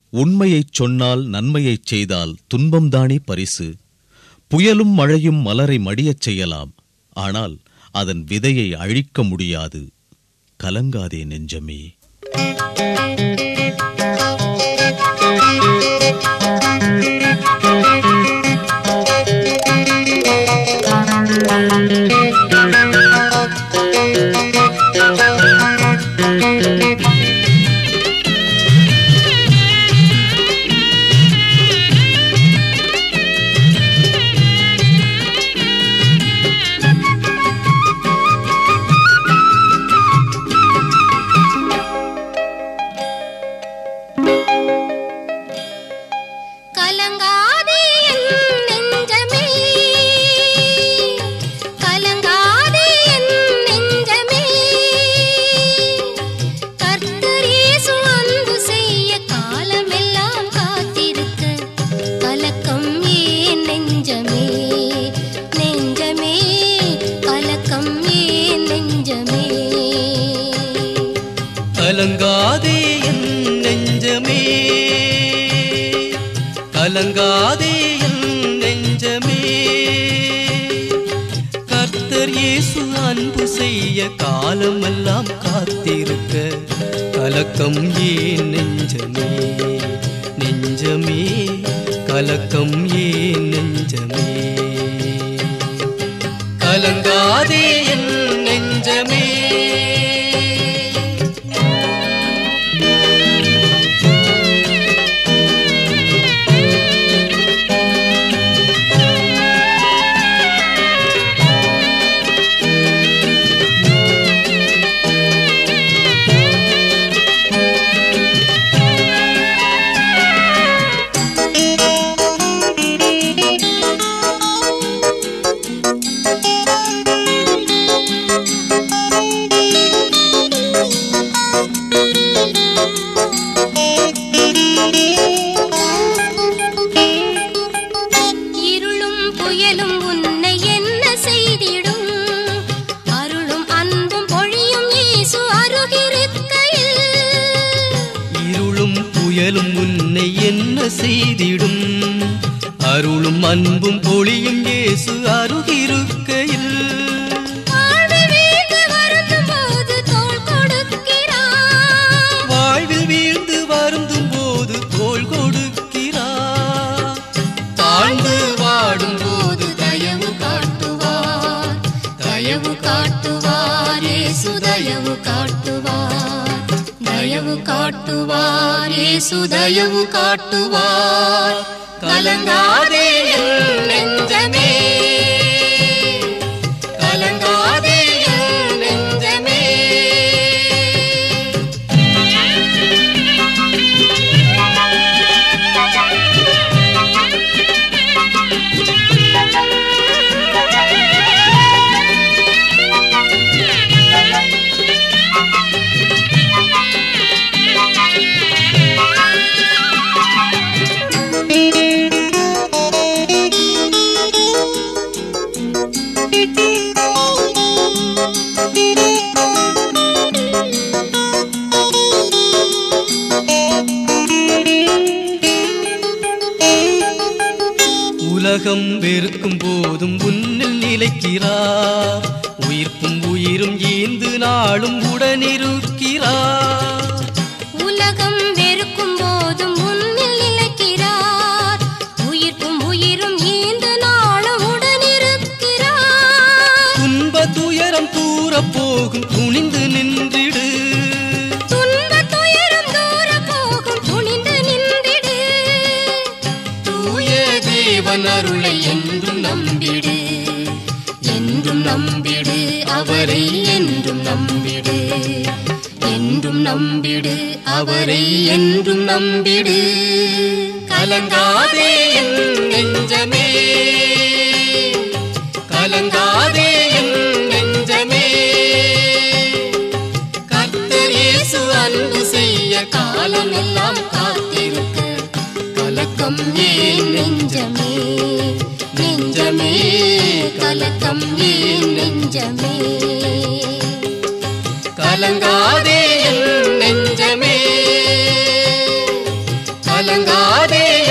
உண்மையைச் சொன்னால் நன்மையைச் செய்தால் துன்பம்தானே பரிசு புயலும் மழையும் மலரை மடியச் செய்யலாம் ஆனால் அதன் விதையை அழிக்க முடியாது கலங்காதே நெஞ்சமே கலங்காதே என் நெஞ்சமே கலங்காதே என் நெஞ்சமே கர்த்தர் இயேசு அன்பு செய்ய காலமெல்லாம் காத்திருக்க கலக்கம் ஏன் நெஞ்சமே நெஞ்சமே கலக்கம் ஏன் நெஞ்சமே கலங்காதே என் நெஞ்சமே கலங்காதே என் நெஞ்சமே கர்த்தர் இயேசு அன்பு செய்ய காலமெல்லாம் காத்திருக்க கலக்கம் ஏன் நெஞ்சமே நெஞ்சமே கலக்கம் ஏன் நெஞ்சமே கலங்காதே என் நெஞ்சமே இருளும் புயலும் உன்னை என்ன செய்திடும் அருளும் அன்பும் பொழியும் இயேசு அருகிருக்கையில் இருளும் புயலும் உன்னை என்ன செய்திடும் அருளும் அன்பும் பொழியும் இயேசு அருகிருக்கையில் வாழ்வில் வீழ்ந்து வருந்தும் போது தோள் கொடுக்கிறார் வாழ்வில் வீழ்ந்து வருந்தும் போது தோள் கொடுக்கிறார் தாழ்ந்து வாடும் போது தயவு காட்டுவார் தயவு காட்டுவார் இயேசு தயவு காட்டுவார் தயவு காட்டுவார் இயேசு தயவு காட்டுவார் கலங்காதே என் நெஞ்சமே கலங்காதே என் நெஞ்சமே உலகம் வெறுக்கும் போதும் உன்னில் நிலைக்கிறார் உயிர்ப்பும் உயிரும் ஈந்து நாளும் உடனிருக்கிறார் உலகம் வெறுக்கும் போதும் உன்னில் நிலைக்கிறார் உயிர்ப்பும் உயிரும் ஈந்து நாளும் உடனிருக்கிறார் துன்ப துயரம் தூர போகும் துணிந்து நின்றிடு துன்ப துயரம் தூர போகும் துணிந்து நின்றிடு தூய தேவன் அருளை என்றும் நம்பிடு என்றும் நம்பிடு அவரை என்றும் நம்பிடு என்றும் நம்பிடு அவரை என்றும் நம்பிடு கலங்காதே என் நெஞ்சமே கலங்காதே என் நெஞ்சமே கர்த்தர் இயேசு அன்பு செய்ய காலமெல்லாம் காத்திருக்க கலக்கம் ஏன் நெஞ்சமே நெஞ்சமே கலக்கம் ஏன் நெஞ்சமே கலங்காதே என் நெஞ்சமே கலங்காதே